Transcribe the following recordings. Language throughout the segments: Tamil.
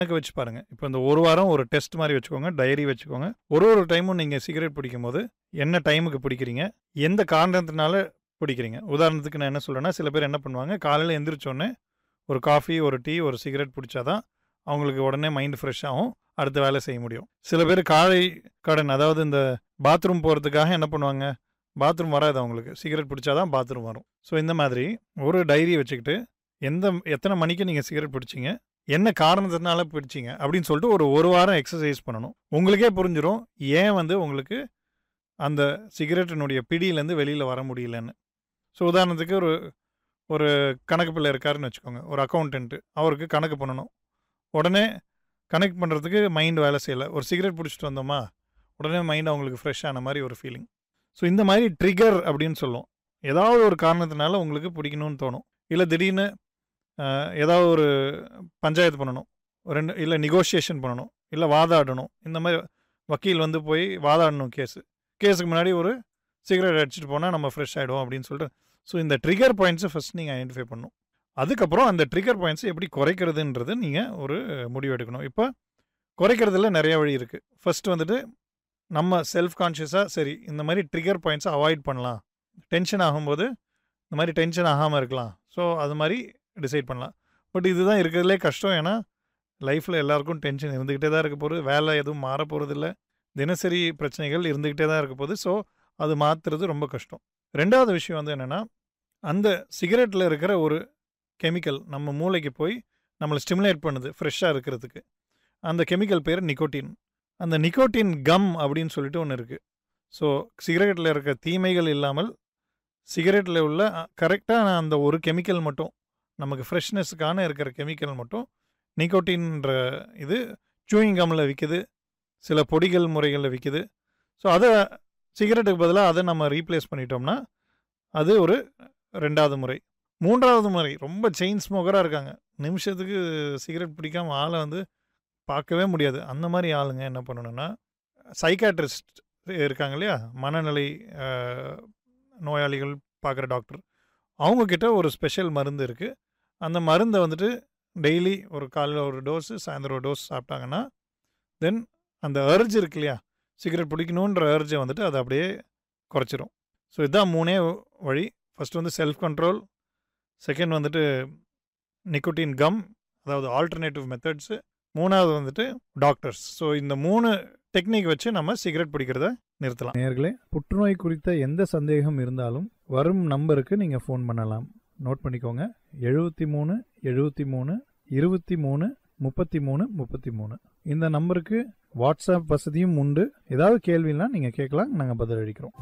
கணக்கு வச்சு பாருங்க இப்போ இந்த ஒரு வாரம் ஒரு டெஸ்ட் மாதிரி வச்சுக்கோங்க டைரி வச்சுக்கோங்க ஒரு ஒரு டைமும் நீங்கள் சிகரெட் பிடிக்கும் போது என்ன டைமுக்கு பிடிக்கிறீங்க எந்த காரணத்தினால பிடிக்கிறீங்க உதாரணத்துக்கு நான் என்ன சொல்கிறேன்னா சில பேர் என்ன பண்ணுவாங்க காலையில் எந்திரிச்சோடனே ஒரு காஃபி ஒரு டீ ஒரு சிகரெட் பிடிச்சாதான் அவங்களுக்கு உடனே மைண்ட் ஃப்ரெஷ் ஆகும் அடுத்த வேலை செய்ய முடியும் சில பேர் காலை கடன் அதாவது இந்த பாத்ரூம் போகிறதுக்காக என்ன பண்ணுவாங்க பாத்ரூம் வராது அவங்களுக்கு சிகரெட் பிடிச்சாதான் பாத்ரூம் வரும் ஸோ இந்த மாதிரி ஒரு டைரி வச்சுக்கிட்டு எந்த எத்தனை மணிக்கு நீங்கள் சிகரெட் பிடிச்சிங்க என்ன காரணத்தினால பிடிச்சிங்க அப்படின்னு சொல்லிட்டு ஒரு ஒரு வாரம் எக்ஸசைஸ் பண்ணணும் உங்களுக்கே புரிஞ்சிடும் ஏன் வந்து உங்களுக்கு அந்த சிகரெட்டினுடைய பிடியிலேருந்து வெளியில் வர முடியலன்னு ஸோ உதாரணத்துக்கு ஒரு ஒரு கணக்கு பிள்ளை இருக்காருன்னு வச்சுக்கோங்க ஒரு அக்கௌண்டன்ட்டு அவருக்கு கணக்கு பண்ணணும் உடனே கனெக்ட் பண்ணுறதுக்கு மைண்ட் வேலை செய்யலை ஒரு சிகரெட் பிடிச்சிட்டு வந்தோமா உடனே மைண்ட் அவங்களுக்கு ஃப்ரெஷ் ஆன மாதிரி ஒரு ஃபீலிங் ஸோ இந்த மாதிரி ட்ரிகர் அப்படின்னு சொல்லுவோம் ஏதாவது ஒரு காரணத்தினால உங்களுக்கு பிடிக்கணும்னு தோணும் இல்லை திடீர்னு அஹ், ஏதாவது ஒரு பஞ்சாயத்து பண்ணணும் ஒரு ரெண்டு இல்லை நெகோஷியேஷன் பண்ணணும் இல்லை வாதாடணும் இந்த மாதிரி வக்கீல் வந்து போய் வாதாடணும் கேஸு கேஸுக்கு முன்னாடி ஒரு சிகரெட் அடிச்சுட்டு போனால் நம்ம ஃப்ரெஷ் ஆகிடும் அப்படின்னு சொல்லிட்டு ஸோ இந்த ட்ரிகர் பாயிண்ட்ஸை ஃபஸ்ட் நீங்கள் ஐடென்டிஃபை பண்ணணும் அதுக்கப்புறம் அந்த ட்ரிகர் பாயிண்ட்ஸை எப்படி குறைக்கிறதுன்றது நீங்கள் ஒரு முடிவு எடுக்கணும் இப்போ குறைக்கிறதுல நிறைய வழி இருக்குது ஃபர்ஸ்ட் வந்துட்டு நம்ம செல்ஃப் கான்ஷியஸாக சரி இந்த மாதிரி ட்ரிகர் பாயிண்ட்ஸை அவாய்ட் பண்ணலாம் டென்ஷன் ஆகும்போது இந்த மாதிரி டென்ஷன் ஆகாமல் இருக்கலாம் ஸோ அது மாதிரி டிசைட் பண்ணலாம் பட் இதுதான் இருக்கிறதுலே கஷ்டம் ஏன்னா லைஃப்பில் எல்லாருக்கும் டென்ஷன் இருந்துக்கிட்டே தான் இருக்க போகுது வேலை எதுவும் மாற போகிறதில்ல தினசரி பிரச்சனைகள் இருந்துக்கிட்டே தான் இருக்க போகுது ஸோ அது மாற்றுறது ரொம்ப கஷ்டம் ரெண்டாவது விஷயம் வந்து என்னென்னா அந்த சிகரெட்டில் இருக்கிற ஒரு கெமிக்கல் நம்ம மூளைக்கு போய் நம்மளை ஸ்டிமுலேட் பண்ணுது ஃப்ரெஷ்ஷாக இருக்கிறதுக்கு அந்த கெமிக்கல் பேர் நிக்கோட்டின் அந்த நிக்கோட்டின் கம் அப்படின்னு சொல்லிட்டு ஒன்று இருக்குது ஸோ சிகரெட்டில் இருக்க தீமைகள் இல்லாமல் சிகரெட்டில் உள்ள கரெக்டான அந்த ஒரு கெமிக்கல் மட்டும் நமக்கு ஃப்ரெஷ்னஸ்க்கான இருக்கிற கெமிக்கல் மட்டும் நிக்கோட்டின்ற இது சூயிங் கம்மில் விற்கிது சில பொடிகள் முறைகளில் விற்கிது ஸோ அதை சிகரெட்டுக்கு பதிலாக அதை நம்ம ரீப்ளேஸ் பண்ணிட்டோம்னா அது ஒரு ரெண்டாவது முறை மூன்றாவது முறை ரொம்ப செயின் ஸ்மோக்கராக இருக்காங்க நிமிஷத்துக்கு சிகரெட் பிடிக்காம ஆளை வந்து பார்க்கவே முடியாது அந்த மாதிரி ஆளுங்க என்ன பண்ணணும்னா சைக்காட்ரிஸ்ட் இருக்காங்க இல்லையா மனநிலை அஹ், நோயாளிகள் பார்க்குற டாக்டர் அவங்கக்கிட்ட ஒரு ஸ்பெஷல் மருந்து இருக்குது அந்த மருந்தை வந்துட்டு டெய்லி ஒரு காலையில் ஒரு டோஸு சாயந்தரம் ஒரு டோஸ் சாப்பிட்டாங்கன்னா தென் அந்த அர்ஜ் இருக்கு இல்லையா சிகரெட் பிடிக்கணுன்ற அர்ஜை வந்துட்டு அதை அப்படியே குறைச்சிரும் ஸோ இதுதான் மூணே வழி ஃபர்ஸ்ட் வந்து செல்ஃப் கண்ட்ரோல் செகண்ட் வந்துட்டு நிக்கோட்டின் கம் அதாவது ஆல்டர்னேட்டிவ் மெத்தட்ஸு மூணாவது வந்துட்டு டாக்டர்ஸ் ஸோ இந்த மூணு டெக்னிக் வச்சு நம்ம சிகரெட் பிடிக்கிறத நிறுத்தலாம் நேயர்களே புற்றுநோய் குறித்த எந்த சந்தேகம் இருந்தாலும் வரும் நம்பருக்கு நீங்கள் ஃபோன் பண்ணலாம் நோட் பண்ணிக்கோங்க எழுபத்தி மூணு எழுபத்தி மூணு இருபத்தி மூணு முப்பத்தி மூணு முப்பத்தி மூணு இந்த நம்பருக்கு வாட்ஸ்அப் வசதியும் உண்டு ஏதாவது கேள்வினா நீங்கள் கேட்கலாம் நாங்கள் பதிலளிக்கிறோம்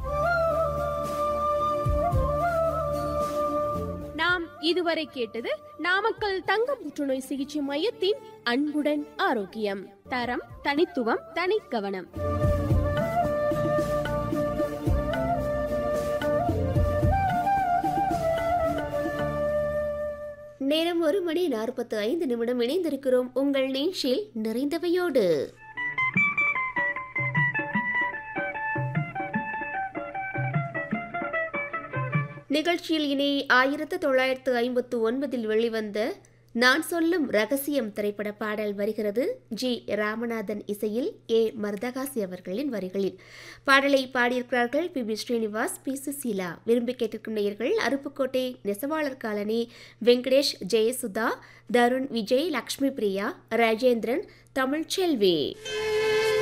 நாம் இதுவரை கேட்டது நாமக்கல் தங்க புற்றுநோய் சிகிச்சை மையத்தின் அன்புடன் ஆரோக்கியம் தரம் தனித்துவம் தனிக்கவனம் நேரம் ஒரு மணி நாற்பத்து ஐந்து நிமிடம் இணைந்திருக்கிறோம் உங்கள் நிகழ்ச்சியில் நிறைந்தவையோடு நிகழ்ச்சியில் இனி ஆயிரத்து தொள்ளாயிரத்து ஐம்பத்து ஒன்பதில் வெளிவந்த நான் சொல்லும் ரகசியம் திரைப்பட பாடல் வருகிறது ஜி ராமநாதன் இசையில் ஏ மர்தகாசி அவர்களின் வரிகளில் பாடலை பாடியிருக்கிறார்கள் P B Srinivas P Susheela விரும்பி கேட்டிருக்கும் நேயர்கள் அருப்புக்கோட்டை நெசவாளர் காலனி வெங்கடேஷ் ஜெயசுதா தருண் விஜய் லக்ஷ்மி பிரியா ராஜேந்திரன் தமிழ்ச்செல்வி